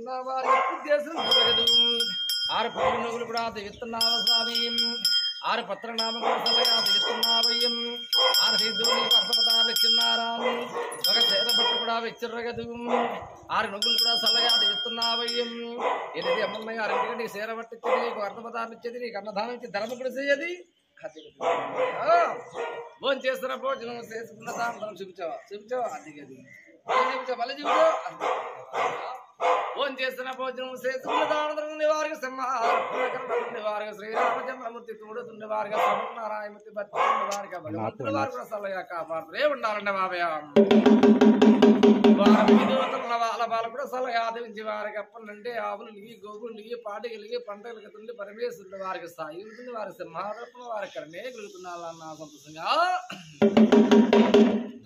దివిస్తున్నా వారి ఉద్దేశం జరగదు ఆరు పౌరు నువ్వులు కూడా దివిస్తున్నావా స్వామి ఆరు పత్రనామం కూడా చల్లగా దివిస్తున్నావయ్యం ఆరు సిద్ధుని అర్థపదాలు ఇచ్చిన్నారా ఒక చేత పట్టు కూడా వెచ్చిర్రగదు ఆరు నువ్వులు కూడా చల్లగా దివిస్తున్నావయ్యం ఇది అమ్మమ్మ గారు నీకు సేర పట్టించేది నీకు అర్థపదాలు ఇచ్చేది నీకు అన్నదానం ఇచ్చి ధర్మ కూడా చేయది భోజనం చేస్తున్న భోజనం చేసుకున్న దాంట్లో చూపించావా చూపించావా అది అది చూపించావు మళ్ళీ చూపించావు భోజనం చేస్తున్న భోజనం చేసుకున్న దాంట్లో నివారక సంహారం నివారక శ్రీరామచంద్రమూర్తి తోడుతుండే వారిగా నారాయణమూర్తి భక్తి వారిగా భగవంతుడు వారు కూడా సల్లగా కాపాడుతూనే ఉండాలండి బాబయ్య వారం విధువతున్న వాళ్ళ వాళ్ళు కూడా సలహా ఆదరించి వారికి అప్పనంటే ఆవులు లిగి గోగులు లిగి పాటగిలిగి పంటలకు తుండి పరమేశ్వరుడు వారికి స్థాయి ఉంటుంది వారి సింహారత్వం వారి కరణే కలుగుతున్నారు అన్న సంతోషంగా